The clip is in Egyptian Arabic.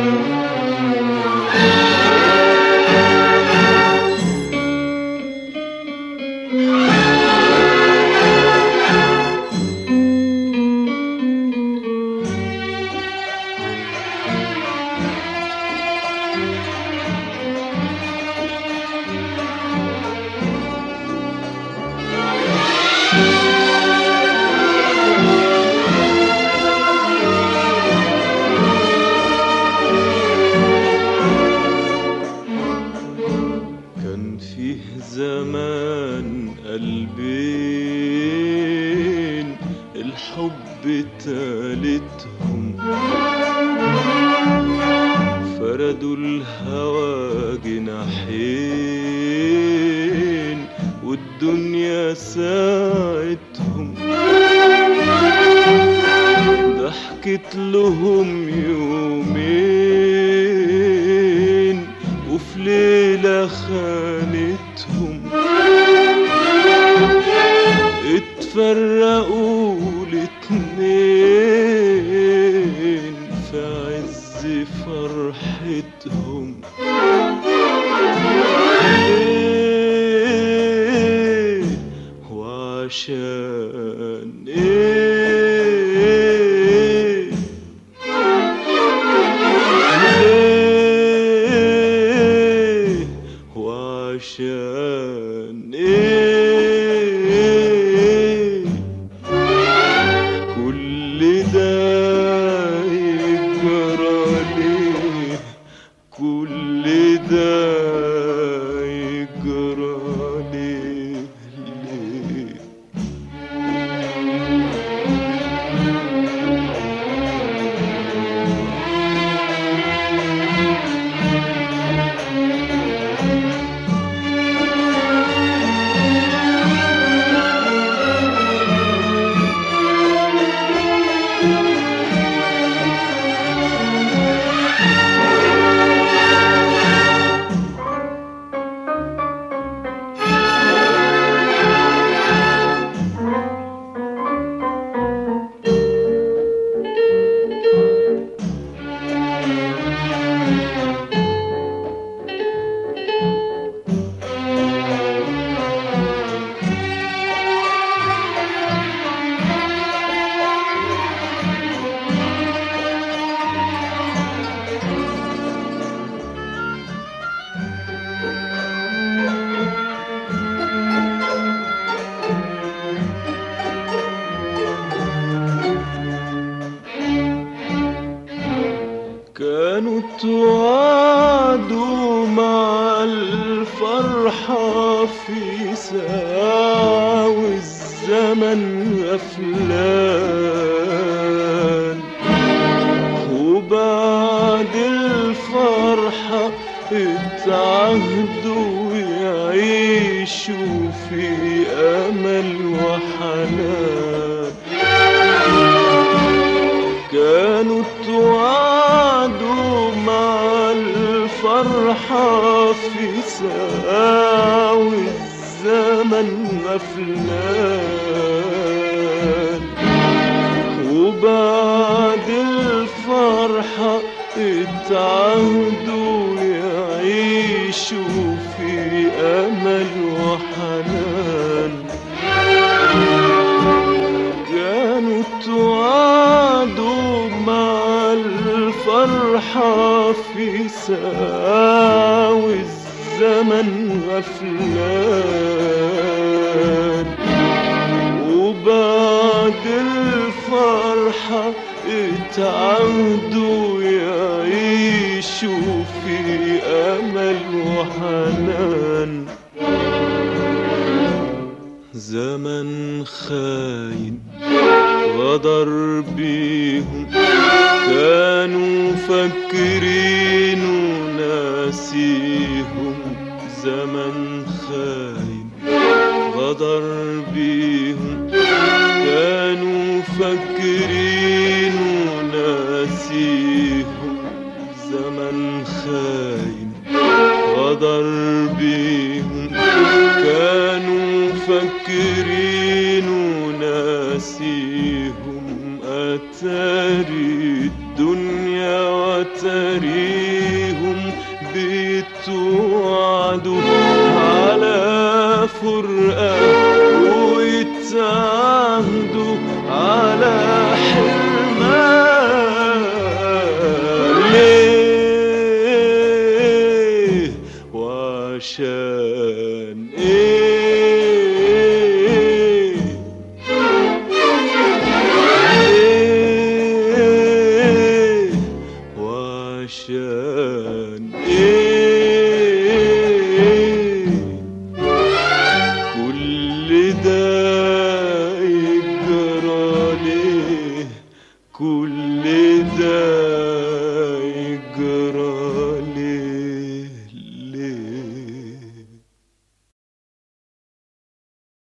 كان فيه زمان قلبين الحب تالتهم فردوا الهوى جناحين والدنيا ساعتهم ضحكت لهم يومين وفي ليلة خانتهم اتفرقوا الاتنين في عز فرحتهم ايه وعشان ايه ليه وعشان ايه كل ده يجرى ليه كل ده يجرى ليه ليه كانوا توعدوا مع الفرحة في ساعة والزمن غفلان وبعد الفرحة اتعهدوا يعيشوا في أمل وحنان كانوا توعدوا مع الفرحة في ساعة والزمن غفلان وبعد الفرحة اتعهدوا يعيشوا في أمل وحنان كانوا توعدوا مع الفرحة في ساعة والزمن غفلان وبعد الفرحة اتعودوا يعيشوا في أمل وحنان زمن خاين غدر بيهم كانوا فاكرين وناسيهم زمن خاين غدر بيهم كانوا فاكرين وناسيهم زمن خاين غدر بيهم كانوا فاكرين وناسيهم أتاري الدنيا وتاري فاكريهم بيتوعدوا على فرقة ويتعهدوا على حرمان